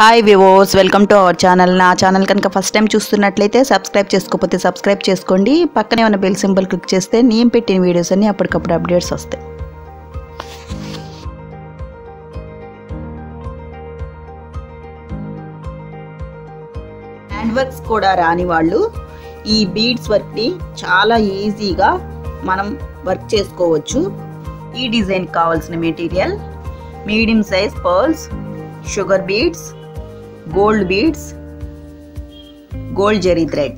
hi viewers welcome to our channel నా channel కనుక first time చూస్తున్నట్లయితే సబ్స్క్రైబ్ చేసుకోకపోతే సబ్స్క్రైబ్ చేసుకోండి పక్కనే ఉన్న బెల్ సింబల్ క్లిక్ చేస్తే నేను పెట్టిన వీడియోస్ అన్ని అప్పటికప్పుడు అప్డేట్స్ వస్తాయి హ్యాండ్ వర్క్స్ కూడా రాని వాళ్ళు ఈ బీడ్స్ వర్క్ని చాలా ఈజీగా మనం వర్క్ చేసుకోవచ్చు ఈ డిజైన్ కావాల్సిన material medium size pearls sugar beads gold beads gold zari thread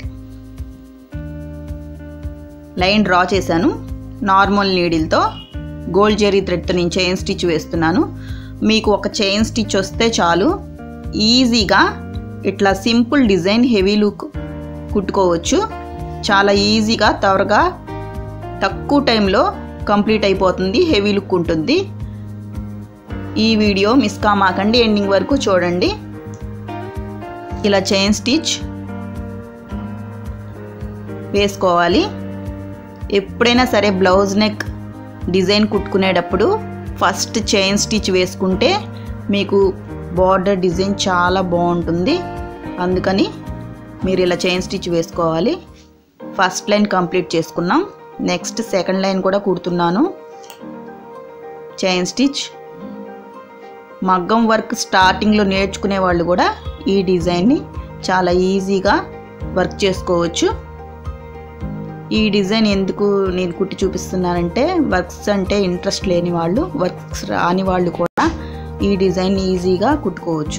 line draw చేశాను నార్మల్ నీడిల్తో గోల్డ్ జెరీ థ్రెడ్తో నేను చైన్ స్టిచ్ వేస్తున్నాను మీకు ఒక చైన్ స్టిచ్ వస్తే చాలు ఈజీగా ఇట్లా సింపుల్ డిజైన్ హెవీ లుక్ కుట్టుకోవచ్చు చాలా ఈజీగా త్వరగా తక్కువ టైంలో కంప్లీట్ అయిపోతుంది హెవీ లుక్ ఉంటుంది ఈ వీడియో మిస్ కామాకండి ఎండింగ్ వరకు చూడండి ఇలా చైన్ స్టిచ్ వేసుకోవాలి ఎప్పుడైనా సరే బ్లౌజ్ నెక్ డిజైన్ కుట్టుకునేటప్పుడు ఫస్ట్ చైన్ స్టిచ్ వేసుకుంటే మీకు బార్డర్ డిజైన్ చాలా బాగుంటుంది అందుకని మీరు ఇలా చైన్ స్టిచ్ వేసుకోవాలి ఫస్ట్ లైన్ కంప్లీట్ చేసుకున్నాం నెక్స్ట్ సెకండ్ లైన్ కూడా కుడుతున్నాను చైన్ స్టిచ్ మగ్గం వర్క్ స్టార్టింగ్లో నేర్చుకునే వాళ్ళు కూడా ఈ డిజైన్ని చాలా ఈజీగా వర్క్ చేసుకోవచ్చు ఈ డిజైన్ ఎందుకు నేను కుట్టి చూపిస్తున్నానంటే వర్క్స్ అంటే ఇంట్రెస్ట్ లేని వాళ్ళు వర్క్స్ రాని వాళ్ళు కూడా ఈ డిజైన్ ఈజీగా కుట్టుకోవచ్చు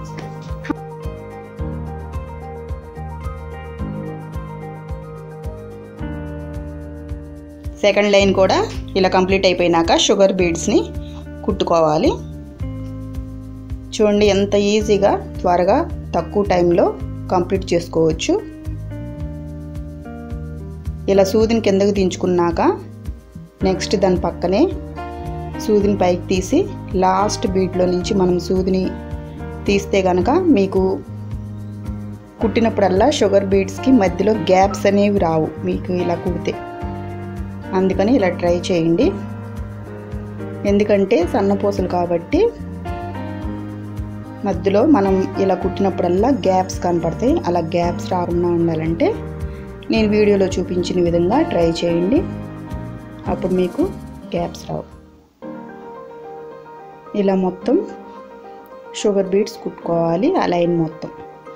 సెకండ్ లైన్ కూడా ఇలా కంప్లీట్ అయిపోయినాక షుగర్ బీడ్స్ని కుట్టుకోవాలి చూడండి ఎంత ఈజీగా త్వరగా తక్కువ టైంలో కంప్లీట్ చేసుకోవచ్చు ఇలా సూదిని కిందకు దించుకున్నాక నెక్స్ట్ దాని పక్కనే సూదిని పైకి తీసి లాస్ట్ బీట్లో నుంచి మనం సూదిని తీస్తే కనుక మీకు కుట్టినప్పుడల్లా షుగర్ బీడ్స్కి మధ్యలో గ్యాప్స్ అనేవి రావు మీకు ఇలా కుడితే అందుకని ఇలా ట్రై చేయండి ఎందుకంటే సన్నపూసలు కాబట్టి మధ్యలో మనం ఇలా కుట్టినప్పుడల్లా గ్యాప్స్ కనపడతాయి అలా గ్యాప్స్ రాకుండా ఉండాలంటే నేను వీడియోలో చూపించిన విధంగా ట్రై చేయండి అప్పుడు మీకు గ్యాప్స్ రావు ఇలా మొత్తం షుగర్ బీట్స్ కుట్టుకోవాలి ఆ లైన్ మొత్తం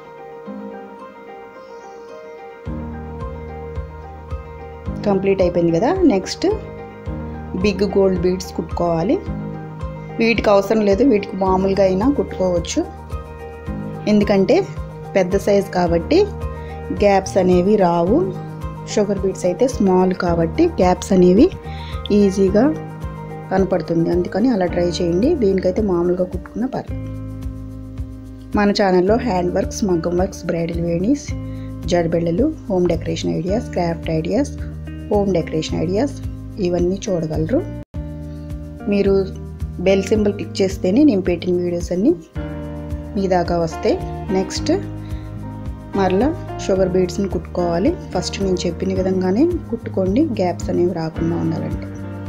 కంప్లీట్ అయిపోయింది కదా నెక్స్ట్ బిగ్ గోల్డ్ బీడ్స్ కుట్టుకోవాలి వీటికి అవసరం లేదు వీటికి మామూలుగా అయినా కుట్టుకోవచ్చు ఎందుకంటే పెద్ద సైజ్ కాబట్టి గ్యాప్స్ అనేవి రావు షుగర్ బీట్స్ అయితే స్మాల్ కాబట్టి గ్యాప్స్ అనేవి ఈజీగా కనపడుతుంది అందుకని అలా ట్రై చేయండి దీనికైతే మామూలుగా కుట్టుకున్న పర్లేదు మన ఛానల్లో హ్యాండ్ వర్క్స్ మగ్గం వర్క్స్ బ్రైడల్ వేణీస్ జడబెళ్ళలు home decoration ideas craft ideas home decoration ideas ఇవన్నీ చూడగలరు మీరు బెల్ సింబల్ క్లిక్ చేస్తేనే నేను పెట్టిన వీడియోస్ అన్నీ మీ దాకా వస్తాయి నెక్స్ట్ మరలా షుగర్ బీడ్స్ని కుట్టుకోవాలి ఫస్ట్ నేను చెప్పిన విధంగానే కుట్టుకోండి గ్యాప్స్ అనేవి రాకుండా ఉండాలంటే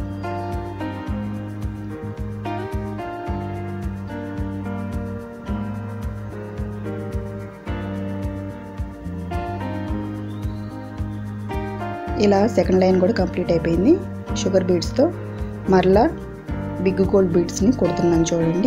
ఇలా సెకండ్ లైన్ కూడా కంప్లీట్ అయిపోయింది షుగర్ బీడ్స్తో మరలా బిగ్ గోల్డ్ బీడ్స్ని కుడుతున్నాను చూడండి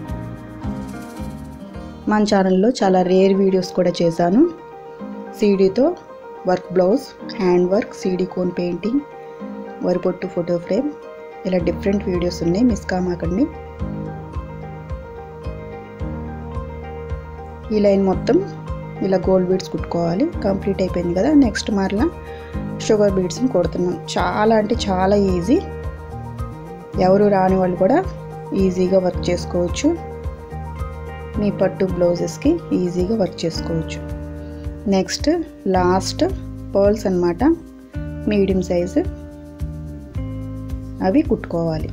మన ఛానల్లో చాలా రేర్ వీడియోస్ కూడా చేశాను సీడీతో work blouse hand work CD cone painting వరిపొట్టు ఫోటో ఫ్రేమ్ ఇలా డిఫరెంట్ వీడియోస్ ఉన్నాయి మిస్ కామాకండి ఈ లైన్ మొత్తం ఇలా గోల్డ్ బీడ్స్ కుట్టుకోవాలి కంప్లీట్ అయిపోయింది కదా నెక్స్ట్ మరలా షుగర్ బీడ్స్ని కొడుతున్నాం చాలా అంటే చాలా ఈజీ ఎవరు రాని వాళ్ళు కూడా ఈజీగా వర్క్ చేసుకోవచ్చు మీ పట్టు బ్లౌజెస్కి ఈజీగా వర్క్ చేసుకోవచ్చు నెక్స్ట్ లాస్ట్ పర్ల్స్ అనమాట మీడియం సైజు అవి కుట్టుకోవాలి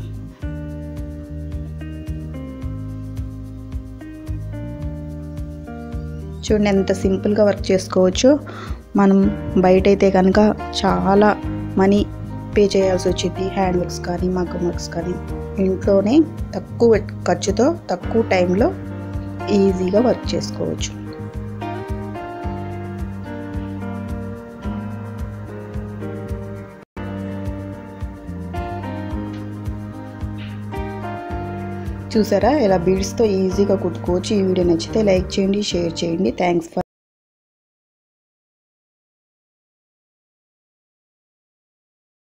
చూడండి ఎంత సింపుల్గా వర్క్ చేసుకోవచ్చు మనం బయట అయితే కనుక చాలా మనీ పే చేయాల్సి వచ్చింది హ్యాండ్ వర్క్స్ కానీ మగ్గం వర్క్స్ కానీ ఇంట్లోనే తక్కువ ఖర్చుతో తక్కువ టైంలో ఈజీగా వర్క్ చేసుకోవచ్చు చూసారా ఇలా బీడ్స్తో ఈజీగా కుట్టుకోవచ్చు ఈ వీడియో నచ్చితే లైక్ చేయండి షేర్ చేయండి థ్యాంక్స్ ఫర్